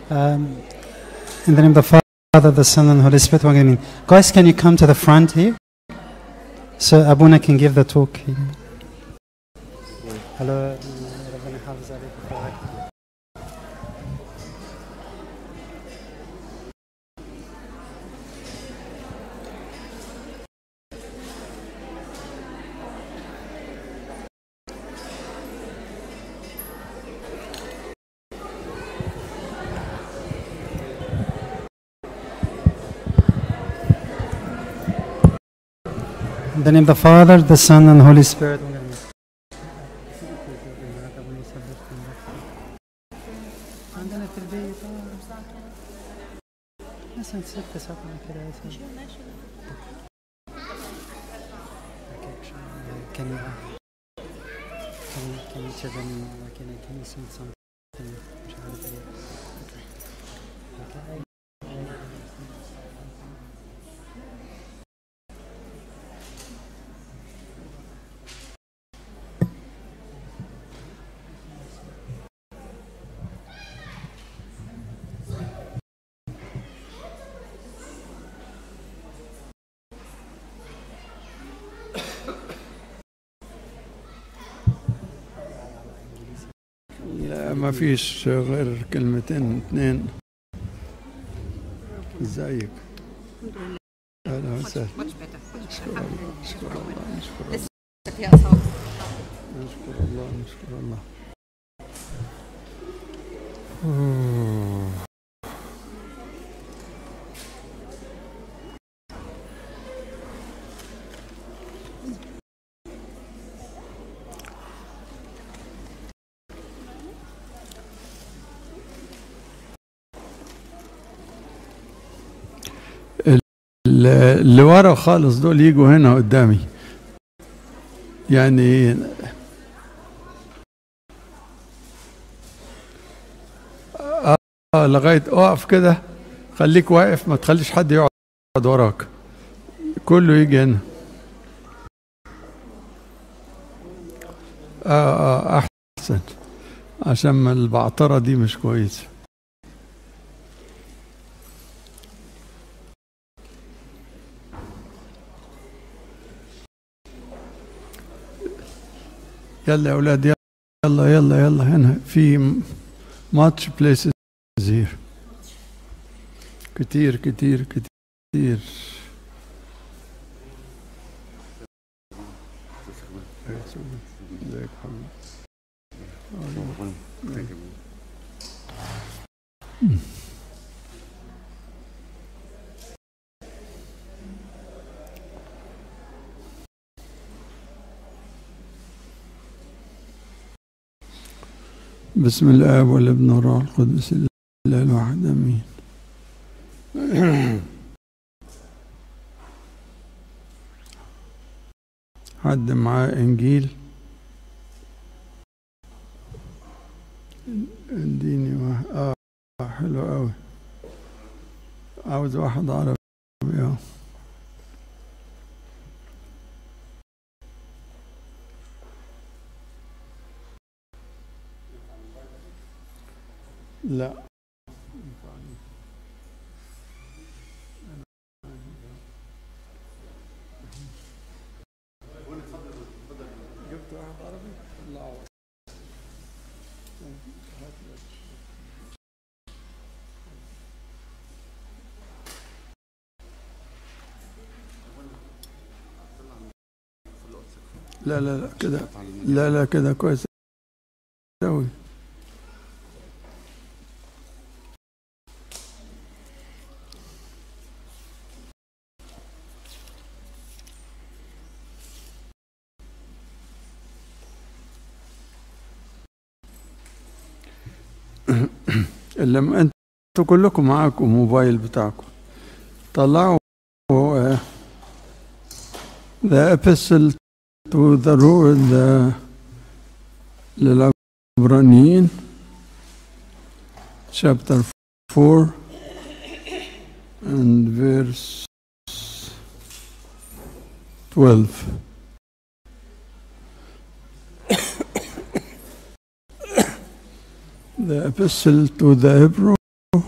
Um, in the name of the Father, the Son, and the Holy Spirit, one amen. Guys, can you come to the front here? So Abuna can give the talk here. Hello. ربنا يحافظ عليك ويحفظك. In the name of the Father, the Son, and the Holy Spirit. one amen. عندنا في البيت آه. مثلا ست سبعة كده مثلا. Can you, can you, can you tell them, like, can, I- can you sing something? مش عارف ايه. Okay. لا ما فيش غير كلمتين اثنين ازيك اهلا وسهلا Much better. Much نشكر better. الله نشكر الله نشكر الله يا صوت. نشكر الله نشكر الله ال- اللي ورا خالص دول يجوا هنا قدامي يعني اه آه، لغايه اقف كده خليك واقف ما تخليش حد يقعد وراك كله يجي هنا اه اه احسن عشان ما البعتره دي مش كويسه يلا يا اولاد يلا يلا يلا هنا في ماتش بليسز هير كتير كتير كتير ازيك حبيبي بسم الآب والابن والروح القدس الله الواحد آمين حد معاه إنجيل اديني واحد آه حلو أوي عاوز واحد عربي آه. لا جبت واحد عربي طلعه لا لا لا كده لا لا كده كويس أوي لما انتوا كلكم معاكم موبايل بتاعكم طلعوا آه، the epistle to the Ru- the للعبرانيين chapter 4 and verse 12 the epistle to the Hebrew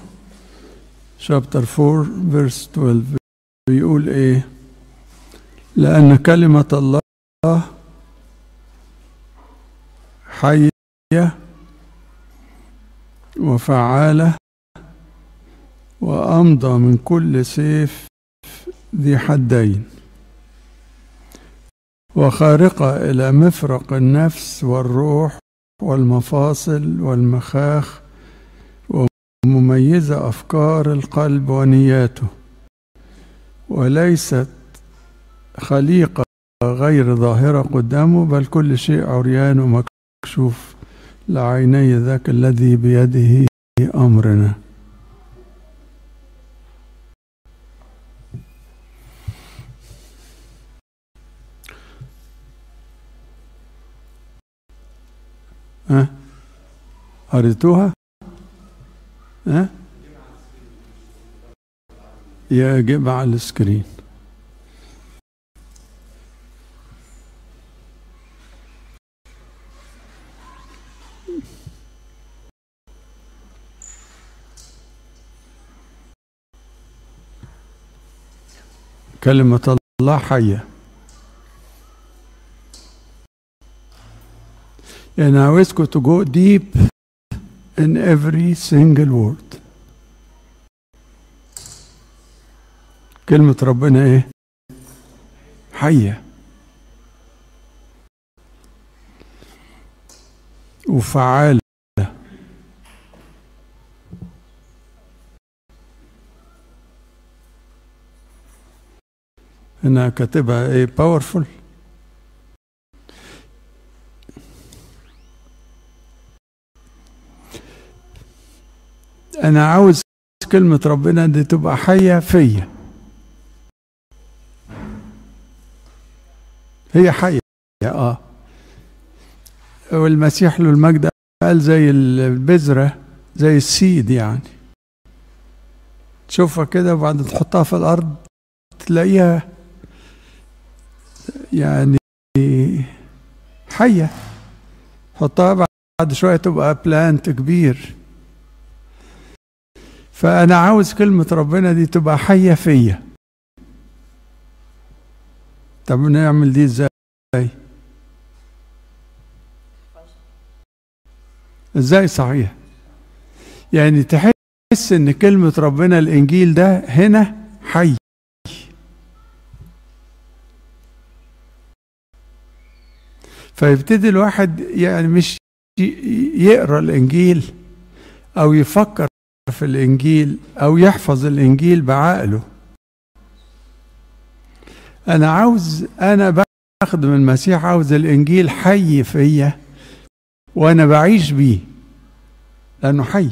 chapter 4 verse 12 بيقول ايه لأن كلمة الله حية وفعالة وأمضى من كل سيف ذي حدين وخارقة إلى مفرق النفس والروح والمفاصل والمخاخ ومميزة أفكار القلب ونياته وليست خليقة غير ظاهرة قدامه بل كل شيء عريان ومكشوف لعيني ذاك الذي بيده أمرنا ها قريتوها ها يا جيب على السكرين كلمة الله حية And I wish to go deep in every single word. كلمة ربنا ايه؟ حية وفعالة هنا كاتبها ايه باورفul انا عاوز كلمة ربنا دي تبقى حية فيا هي حية اه والمسيح له المجد قال زي البذرة زي السيد يعني تشوفها كده وبعد تحطها في الأرض تلاقيها يعني حية حطها بعد شوية تبقى بلانت كبير فأنا عاوز كلمة ربنا دي تبقى حية فيا طب نعمل دي ازاي ازاي صحيح يعني تحس ان كلمة ربنا الانجيل ده هنا حي فيبتدي الواحد يعني مش يقرا الانجيل او يفكر في الانجيل او يحفظ الانجيل بعقله انا عاوز انا بخدم المسيح عاوز الانجيل حي فيا وانا بعيش بيه لانه حي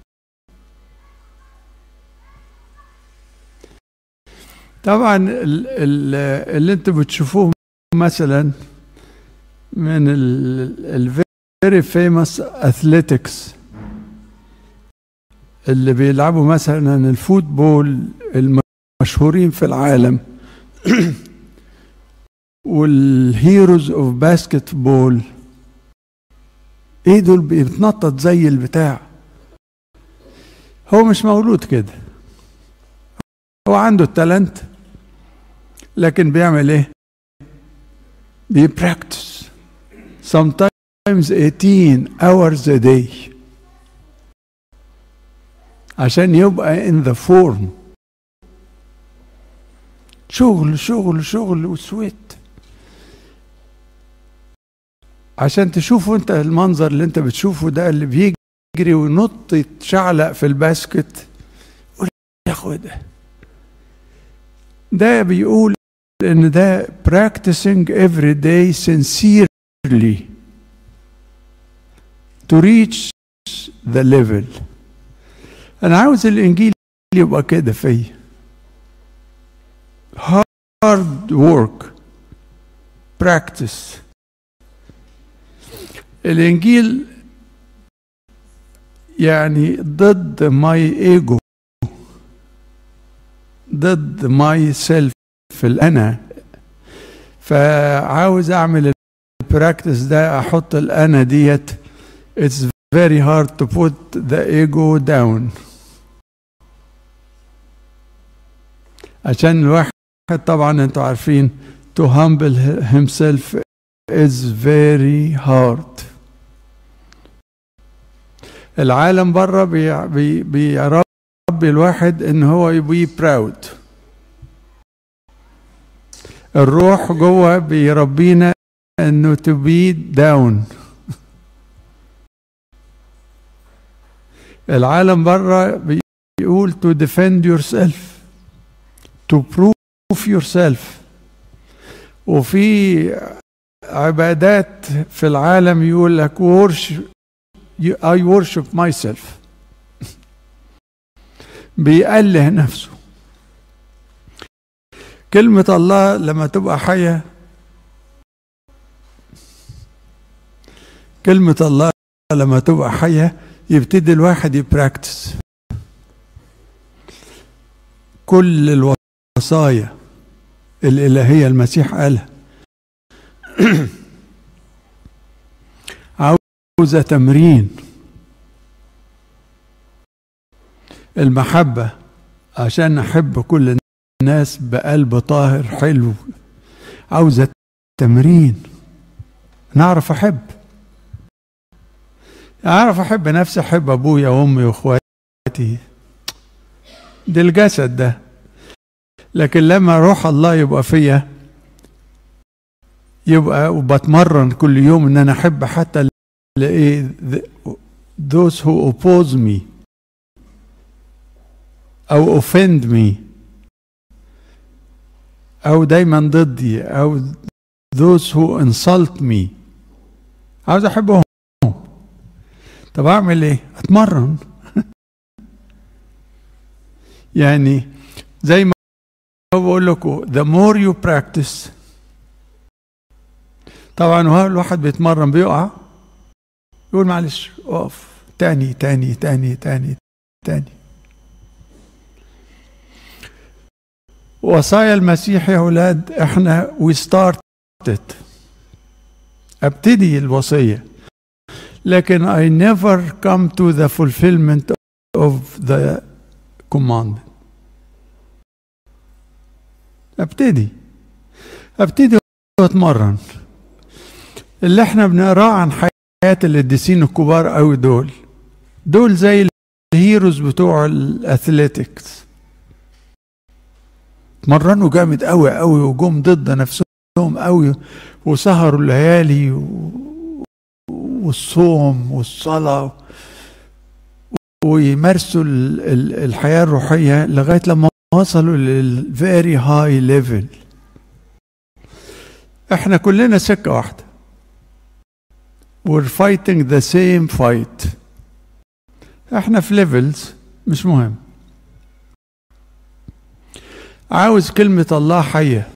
طبعا اللي انتم بتشوفوه مثلا من ال very famous athletics اللي بيلعبوا مثلا الفوتبول المشهورين في العالم والهيروز اوف باسكت بول ايه دول بيتنطط زي البتاع هو مش مولود كده هو عنده التالنت لكن بيعمل ايه بيبراكتس sometimes 18 hours a day عشان يبقى in the form شغل شغل شغل وسويت عشان تشوفوا انت المنظر اللي انت بتشوفه ده اللي بيجري وينط يتشعلق في الباسكت قول يا اخويا ده ده بيقول ان ده practicing every day sincerely to reach the level انا عاوز الانجيل يبقى كده فيا hard work practice الانجيل يعني ضد ماي ايجو ضد ماي سيلف الانا فعاوز اعمل البراكتس ده احط الانا ديت it's very hard to put the ego down عشان الواحد طبعا انتوا عارفين to humble himself is very hard العالم بره بي بي بيربي الواحد ان هو يبقى براود الروح جوه بيربينا انه to be down العالم بره بيقول to defend yourself to prove yourself وفي عبادات في العالم يقول لك worship I worship myself بيأله نفسه كلمة الله لما تبقى حية كلمة الله لما تبقى حية يبتدي الواحد يبراكتس كل الوصايا الإلهية المسيح قالها عاوزة تمرين المحبة عشان نحب كل الناس بقلب طاهر حلو عاوزة تمرين نعرف أحب أعرف أحب نفسي أحب أبويا وأمي وإخواتي دي الجسد ده لكن لما روح الله يبقى فيا يبقى وبتمرن كل يوم ان انا احب حتى ايه those who oppose me او offend me او دايما ضدي او those who insult me عاوز احبهم طب اعمل ايه اتمرن يعني زي ما بقول لكم the more you practice طبعا وهو الواحد بيتمرن بيقع يقول معلش اقف تاني تاني تاني تاني تاني وصايا المسيح يا اولاد احنا we started ابتدي الوصيه لكن I never come to the fulfillment of the commandment ابتدي ابتدي واتمرن اللي احنا بنقراه عن حياة القديسين الكبار قوي دول دول زي الهيروز بتوع الاثليتكس اتمرنوا جامد قوي قوي وجم ضد نفسهم قوي وسهروا الليالي و... والصوم والصلاة ويمارسوا الحياة الروحية لغاية لما وصلوا للفيري هاي ليفل احنا كلنا سكة واحدة we're fighting the same fight احنا في ليفلز مش مهم عاوز كلمة الله حية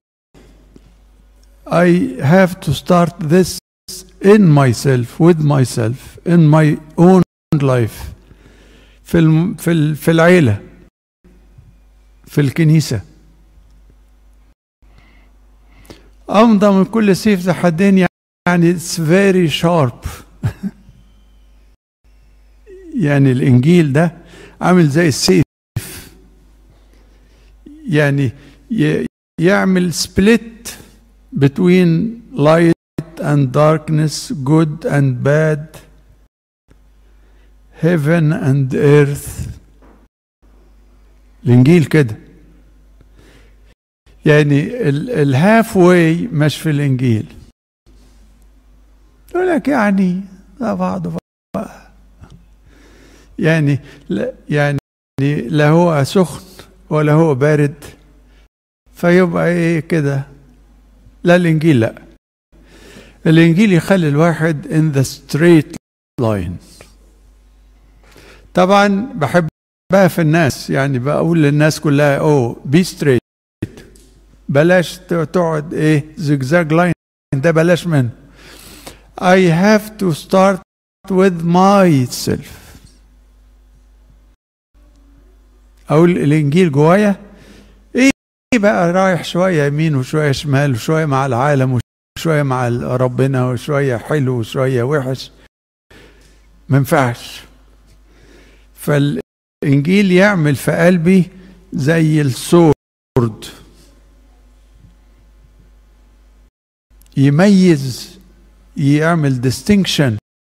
I have to start this in myself with myself in my own life في الم في ال في العيلة في الكنيسة أمضى من كل سيف ذا حدين يعني it's very sharp يعني الإنجيل ده عامل زي السيف يعني يعمل split between light and darkness, good and bad, heaven and earth. الإنجيل كده يعني الهاف واي مش في الإنجيل يقول لك يعني لا بعض يعني لا يعني لا هو سخن ولا هو بارد فيبقى ايه كده لا الانجيل لا الانجيل يخلي الواحد in the straight line طبعا بحبها في الناس يعني بقول للناس كلها اوه بي ستريت بلاش تقعد ايه زجزاج لاين ده بلاش منه I have to start with myself اقول الانجيل جوايا ايه بقى رايح شويه يمين وشويه شمال وشويه مع العالم وشويه مع ربنا وشويه حلو وشويه وحش ما ينفعش فالانجيل يعمل في قلبي زي السور يميز يعمل distinction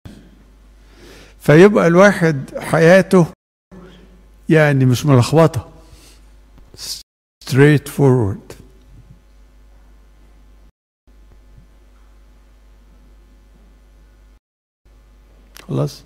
فيبقى الواحد حياته يعني مش ملخبطه straight forward خلاص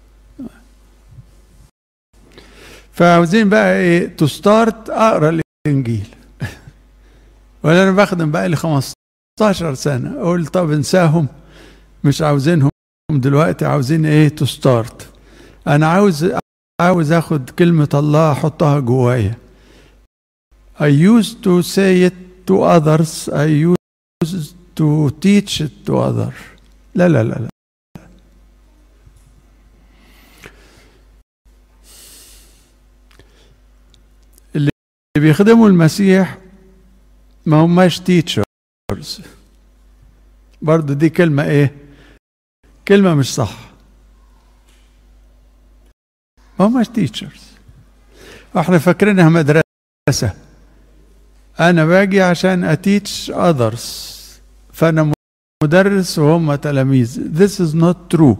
فعاوزين بقى ايه تو ستارت اقرا الانجيل ولا انا بخدم بقى لي 15 سنه اقول طب انساهم مش عاوزينهم دلوقتي عاوزين ايه تو ستارت انا عاوز عاوز اخد كلمه الله احطها جوايا I used to say it to others I used to teach it to others لا لا لا لا اللي بيخدموا المسيح ما هماش تيتشرز برضو دي كلمة ايه كلمة مش صح ما هماش تيتشرز احنا فاكرينها مدرسة انا باجي عشان اتيتش others فانا مدرس وهم تلاميذ this is not true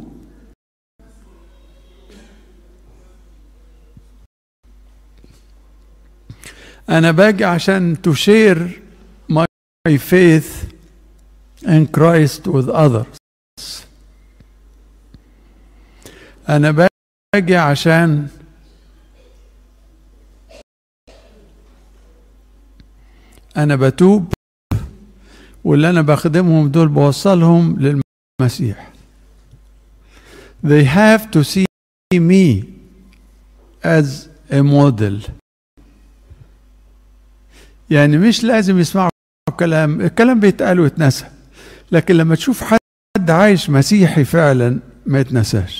انا باجي عشان to share my faith in Christ with others انا باجي عشان انا بتوب واللي انا بخدمهم دول بوصلهم للمسيح they have to see me as a model يعني مش لازم يسمعوا كلام الكلام بيتقال ويتنسى لكن لما تشوف حد عايش مسيحي فعلا ما يتنساش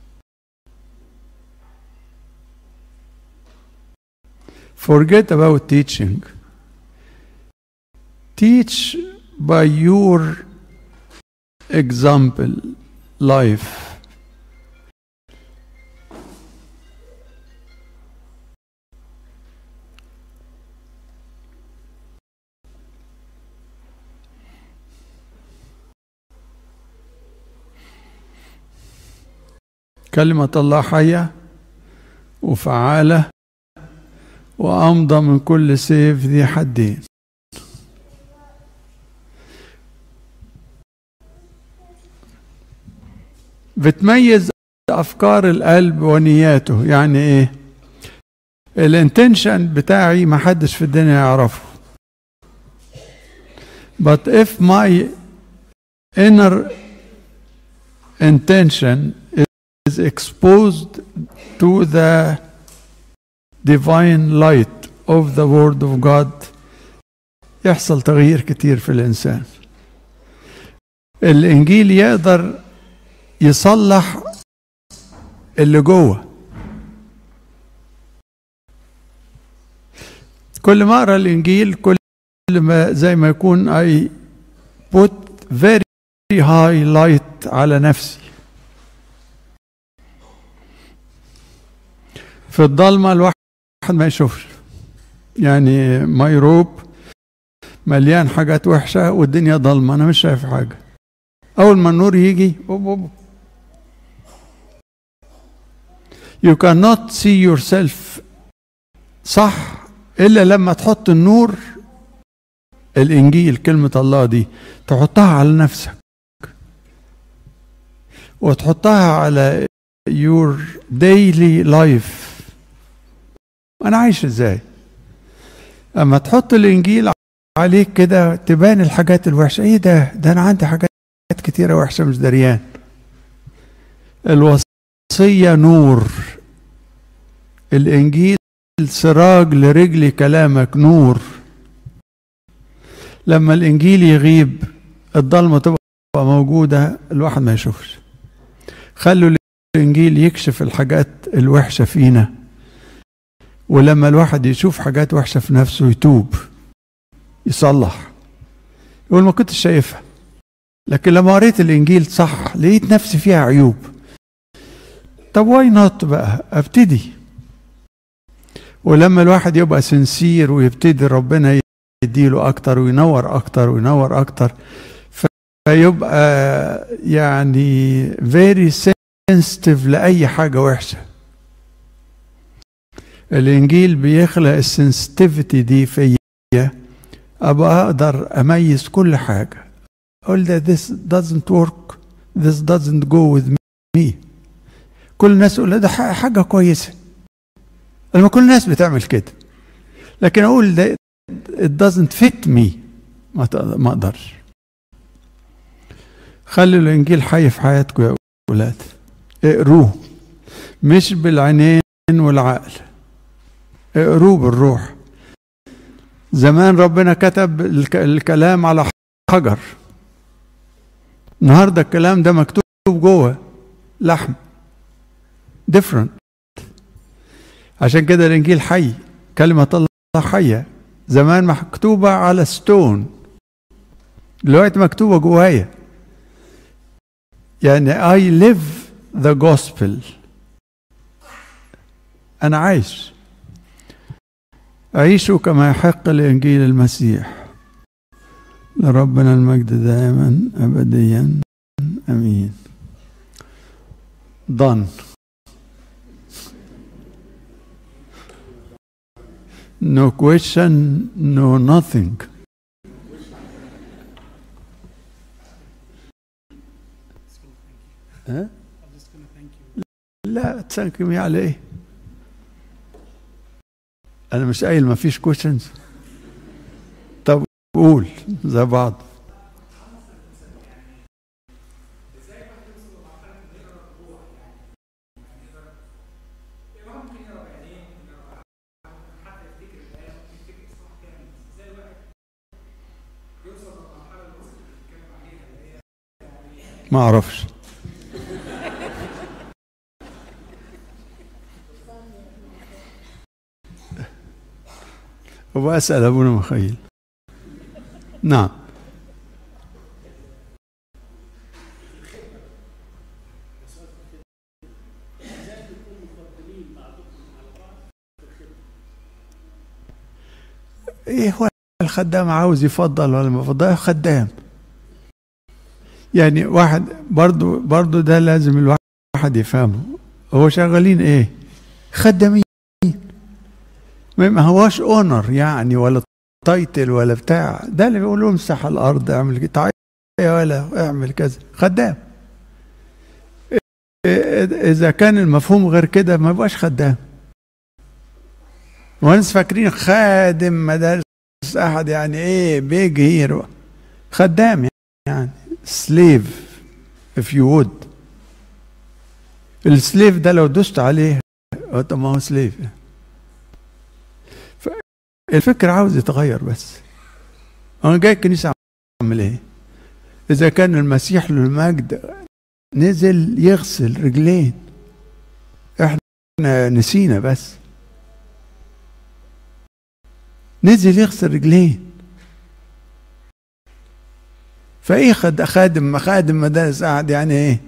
forget about teaching teach by your example life كلمة الله حية وفعالة وأمضى من كل سيف ذي حدين بتميز افكار القلب ونياته يعني ايه الانتنشن بتاعي ما حدش في الدنيا يعرفه but if my inner intention is exposed to the divine light of the word of God يحصل تغيير كتير في الانسان الانجيل يقدر يصلح اللي جوه كل ما اقرا الانجيل كل ما زي ما يكون اي put very high light على نفسي في الضلمه الواحد ما يشوفش يعني ميروب مليان حاجات وحشه والدنيا ضلمه انا مش شايف حاجه اول ما النور يجي أوب أوب You cannot see yourself صح إلا لما تحط النور الإنجيل كلمة الله دي تحطها على نفسك وتحطها على your daily life أنا عايش إزاي أما تحط الإنجيل عليك كده تبان الحاجات الوحشة إيه ده ده أنا عندي حاجات كتيرة وحشة مش دريان الوصية نور الإنجيل سراج لرجل كلامك نور لما الإنجيل يغيب الضلمة تبقى موجودة الواحد ما يشوفش خلوا الإنجيل يكشف الحاجات الوحشة فينا ولما الواحد يشوف حاجات وحشة في نفسه يتوب يصلح يقول ما كنتش شايفها لكن لما قريت الإنجيل صح لقيت نفسي فيها عيوب طب واي نوت بقى ابتدي ولما الواحد يبقى سنسير ويبتدي ربنا يديله اكتر وينور اكتر وينور اكتر فيبقى يعني very sensitive لاي حاجه وحشه الانجيل بيخلق السنسيتيفيتي دي فيا ابقى اقدر اميز كل حاجه اقول ده this doesn't work this doesn't go with me كل الناس يقول ده حاجه كويسه لما كل الناس بتعمل كده لكن اقول ده it doesn't fit me ما ما اقدرش خلي الانجيل حي في حياتكم يا اولاد اقروه مش بالعينين والعقل اقروه بالروح زمان ربنا كتب الكلام على حجر النهارده الكلام ده مكتوب جوه لحم different عشان كده الانجيل حي كلمه الله حيه زمان مكتوبه على ستون دلوقتي مكتوبه جوايا يعني I live the gospel أنا عايش أعيش كما يحق لإنجيل المسيح لربنا المجد دائما أبديا أمين done no question no nothing ها؟ لا تسانكمي على ايه؟ انا مش قايل ما فيش كويشنز طب قول زي بعض ما اعرفش وأسأل أبونا مخيل نعم ايه هو الخدام عاوز يفضل ولا ما يفضل خدام يعني واحد برضو برضو ده لازم الواحد يفهمه هو شغالين ايه خدامين ما هواش اونر يعني ولا تايتل ولا بتاع ده اللي بيقولوا امسح الارض اعمل كده تعالى ولا اعمل كذا خدام اذا كان المفهوم غير كده ما يبقاش خدام وناس فاكرين خادم مدارس احد يعني ايه بيج هيرو خدام يعني سليف if you would السليف ده لو دوست عليه طب ما هو سليف الفكر عاوز يتغير بس انا جاي الكنيسه اعمل ايه اذا كان المسيح له المجد نزل يغسل رجلين احنا نسينا بس نزل يغسل رجلين فايه خد خادم خادم مدارس قاعد يعني ايه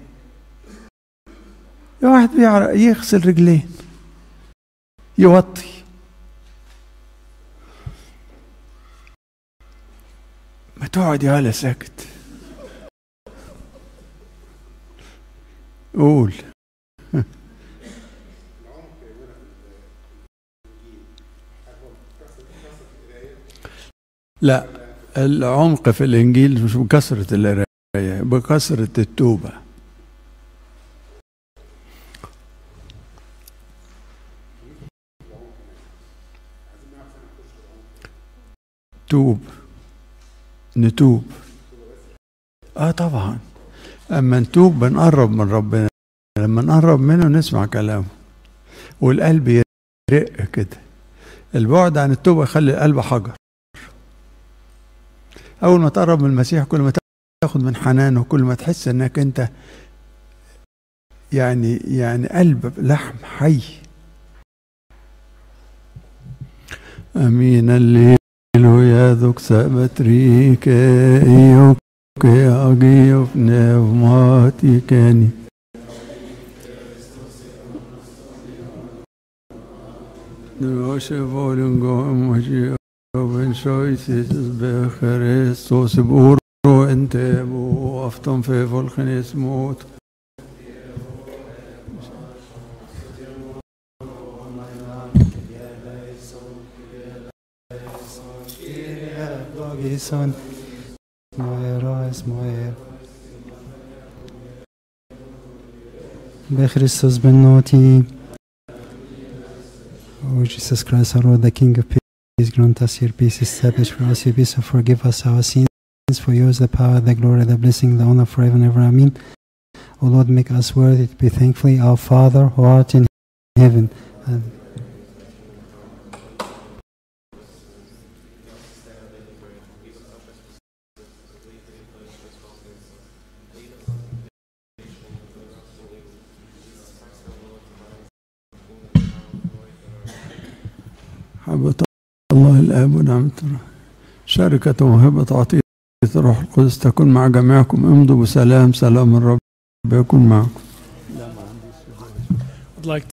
واحد بيعرف يغسل رجلين يوطي ما تقعد يا هلا ساكت قول لا العمق في الانجيل مش بكثره القرايه بكثره التوبه توب نتوب اه طبعا اما نتوب بنقرب من ربنا لما نقرب منه نسمع كلامه والقلب يرق كده البعد عن التوبه يخلي القلب حجر اول ما تقرب من المسيح كل ما تاخد من حنانه كل ما تحس انك انت يعني يعني قلب لحم حي امين الليل يذوق سبتريك ايوك اجيوف نوماتي كاني Vårsevålen gång och Jehoven sjöjsis Kristus bor och inte bo afton för folkens mot. Logison. Moeros, moer. بخريستوس بالنوتي Oh Jesus Christ, our Lord, the King of peace, grant us your peace, establish for us your peace, and forgive us our sins. For yours the power, the glory, the blessing, the honor forever and ever. Amen. O Lord, make us worthy to be thankfully our Father who art in heaven. And حبة الله الآب ونعمة الروح. شركة وهبة عطية الروح القدس تكون مع جميعكم امضوا بسلام سلام الرب يكون معكم I'd like